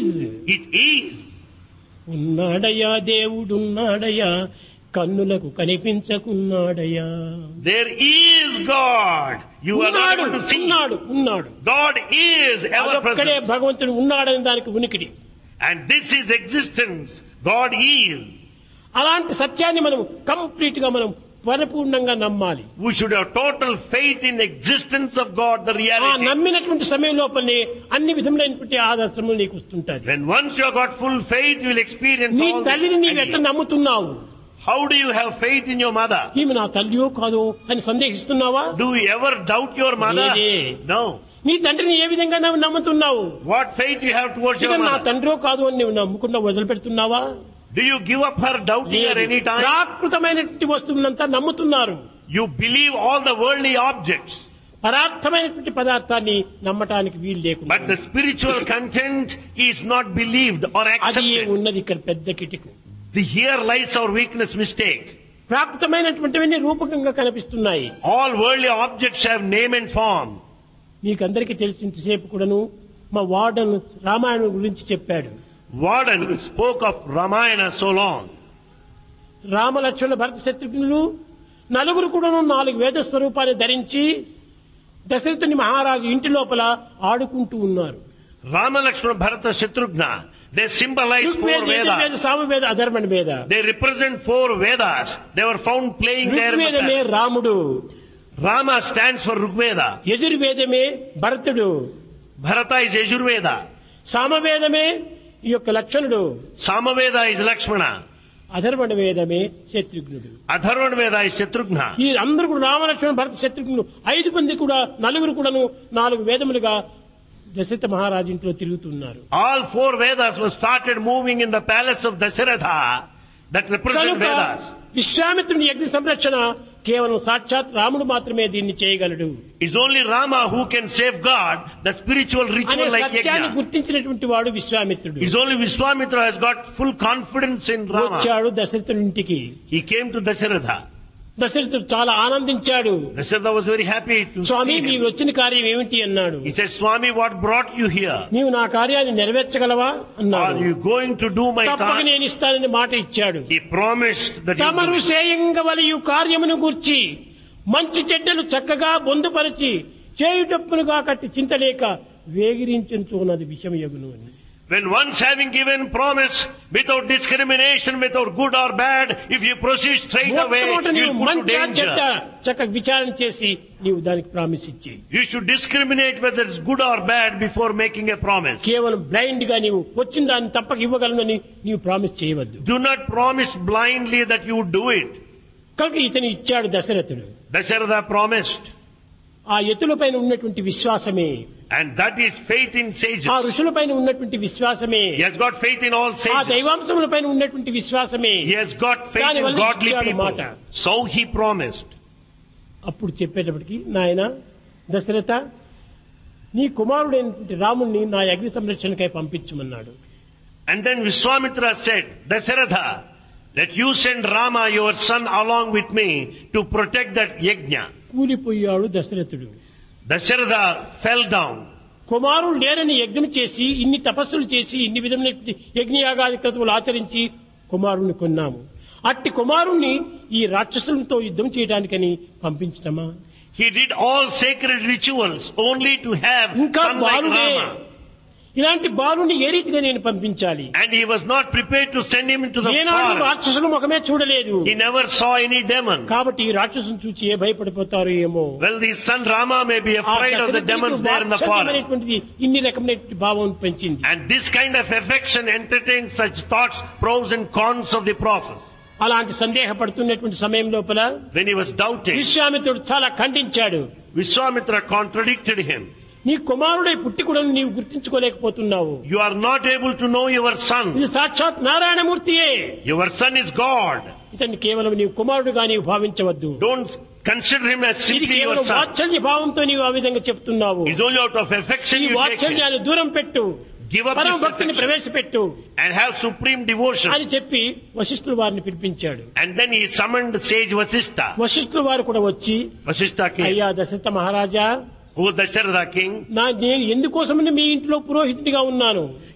Is It is. ఉన్నాడయ్యా దేవుడున్నాడయ్యా కన్నులకు కనిపించకున్నాడయ్యా There is God. You are not ఉన్నాడు able to see. ఉన్నాడు ఉన్నాడు God is ever అదొక్కడే present. భగవంతుడు ఉన్నాడని దానికి ఉనికిడి And this is existence. God is. అలాంటి సత్యాన్ని మనం కంప్లీట్ గా మనం పరిపూర్ణంగా నమ్మాలి We should have total faith in the existence of God, the ఆ reality. నమ్మినటువంటి సమయం లోపలనే అన్ని విధములైనటువంటి ఆదర్శములు నీకు వస్తుంటాయి When once you have got full faith, you will experience నీ all the తల్లిని నీవు ఎట్లా ideas. నమ్ముతున్నావు How do you have faith in your mother? ఈమె నా తల్లియో కాదో అని సందేహిస్తున్నావా Do you ever doubt your mother? లేదే. No. నీ తండ్రిని ఏ విధంగా నువ్వు నమ్ముతున్నావు What faith you have towards ఇక your నా mother? తండ్రో కాదు అని నువ్వు నమ్ముకున్నా వదిలిపెడుతున్నావా Do you give up her doubting her any time? ప్రాకృతమైనటువంటి వస్తువులంతా నమ్ముతున్నారు You believe all the worldly objects. పదార్థమైనటువంటి పదార్థాన్ని నమ్మటానికి వీలు లేకుండా But the spiritual content is not believed or అది accepted. ఉన్నది ఇక్కడ పెద్ద కిటికు The here lies our weakness mistake. ప్రాకృతమైనటువంటివన్నీ రూపకంగా కనిపిస్తున్నాయి All worldly objects have name and form. మీకందరికీ తెలిసినంతసేపు కూడాను మా వార్డన్ రామాయణం గురించి చెప్పాడు Warden spoke of Ramayana so long. రామలక్ష్మణ భరత శత్రుఘ్నులు నలుగురు కూడాను నాలుగు వేద స్వరూపాన్ని ధరించి దశరథుని మహారాజు ఇంటి లోపల ఆడుకుంటూ ఉన్నారు Rama, Lakshmana, Bharata, Shatrughna, they symbolize four Rigveda, Yajurveda, Vedas. Samaveda అధర్మణ వేద They represent four Vedas. They were found playing there. in the ఋగ్వేదమే past. రాముడు Rama stands for Rigveda. యజుర్వేదమే భరతుడు Bharata is Yajurveda. సామవేదమే ఈ యొక్క లక్షణుడు Samaveda is Lakshmana. అధర్వణ వేదమే శత్రుఘ్నుడు Atharvana Veda is Shatrughna. ఈ అందరూ కూడా రామలక్ష్మణ భరత శత్రుఘ్నులు ఐదు మంది కూడా నలుగురు కూడాను నాలుగు వేదములుగా దశరథ మహారాజు ఇంట్లో తిరుగుతున్నారు All four Vedas were started moving in the palace of Dasharatha that represent కనుక Vedas. విశ్వామిత్రుని యజ్ఞ సంరక్షణ కేవలం సాక్షాత్ రాముడు మాత్రమే దీన్ని చేయగలడు It's only Rama who can safeguard the spiritual అనే ritual like సత్యాన్ని Yajna. గుర్తించినటువంటి వాడు విశ్వామిత్రుడు It's only Vishwamitra has got full confidence in Rama. వచ్చాడు దశరథుని ఇంటికి He came to Dasharatha. దశరథుడు చాలా ఆనందించాడు Dasharatha was very happy to Swamy see మీరు him. వచ్చిన కార్యం ఏమిటి అన్నాడు He said, Swami, what brought you here? నీవు నా కార్యాన్ని నెరవేర్చగలవా Are అన్నాడు you going to do my తప్పక task? నేను ఇస్తానని మాట ఇచ్చాడు He promised that he తమరు would do it. చేయంగవలయు కార్యమును గూర్చి మంచి చెడ్డలు చక్కగా బొందుపరిచి చేయుటప్పునుగా కట్టి చింతలేక వేగిరించున్నది విషయం యగును అని When once having given promise without discrimination, without good or bad, if you proceed straight away, మొట్టమొదట you నీవు will put to మంచి చెడ్డ danger. చక్కగా విచారణ చేసి నీవు దానికి ప్రామిస్ ఇచ్చి You should discriminate whether it's good or bad before making a promise. కేవలం బ్లైండ్ గా నీవు వచ్చిన దాన్ని తప్పక ఇవ్వగలనని నీవు ప్రామిస్ చేయవద్దు Do not promise blindly that you would do it. కనుక ఇతను ఇచ్చాడు దశరథుడు Dasharatha promised. ఆ ఎత్తులపైన ఉన్నటువంటి విశ్వాసమే And that is faith in sages. ఆ ఋషులపైన ఉన్నటువంటి విశ్వాసమే He has got faith in all ఆ sages. దైవాంశములపైన ఉన్నటువంటి విశ్వాసమే He has got faith దాని in వల్ల godly ఇచ్చాడు people. మాట. So he promised. అప్పుడు చెప్పేటప్పటికి నాయన దశరథ నీ కుమారుడైనటువంటి రాముణ్ణి నా అగ్ని సంరక్షణకై పంపించమన్నాడు And then Vishwamitra said, Dasharatha, let you send Rama, your son, along with me to protect that yajna. కూలిపోయాడు దశరథుడు Dasharatha fell down. కుమారుడు లేరని యజ్ఞం చేసి ఇన్ని తపస్సులు చేసి ఇన్ని విధమైనటువంటి యజ్ఞయాగాది క్రతువులు ఆచరించి కుమారుణ్ణి కొన్నాము అట్టి కుమారుణ్ణి ఈ రాక్షసులతో యుద్ధం చేయడానికని పంపించటమా He did all sacred rituals only to have ఇంకా son like బాలుడే Rama. ఇలాంటి బాలుని ఏ రీతిగా నేను పంపించాలి And he was not prepared to send him into the ఏనాడు forest. రాక్షసుల ముఖమే చూడలేదు He never saw any demon. కాబట్టి ఈ రాక్షసుని చూసి ఏ భయపడిపోతారో ఏమో Well, the son Rama may be ఆ afraid of the దశరథుడికి demons there in the forest. వాత్సల్యమైనటువంటిది ఇన్ని రకమైనటువంటి భావం పెంచింది And this kind of affection entertains such thoughts, pros and cons of the process. అలాంటి సందేహపడుతున్నటువంటి సమయం లోపల When he was doubting, విశ్వామిత్రుడు చాలా ఖండించాడు Vishwamitra contradicted him. నీ కుమారుడై పుట్టి కూడా నీవు గుర్తించుకోలేకపోతున్నావు You are not able to know your son. ఇది సాక్షాత్ నారాయణమూర్తియే Your son is God. ఇతన్ని కేవలం నీవు కుమారుడుగా నీవు భావించవద్దు Don't consider him as ఇది simply your కేవలం son. వాత్సల్య భావంతో నీవు ఆ విధంగా చెప్తున్నావు It's only out of affection ఈ you take him. వాత్సల్యాన్ని దూరం పెట్టు Give up పరమ this భక్తిని affection ప్రవేశపెట్టు and have supreme devotion. అని చెప్పి వశిష్ఠులు వారిని పిలిపించాడు And then he summoned sage Vasistha. వశిష్ఠులు వారు కూడా వచ్చి Vasistha king, అయ్యా దశరథ మహారాజా who was Dasharatha king. నా నేను ఎందుకోసమని మీ ఇంట్లో పురోహితుడిగా ఉన్నాను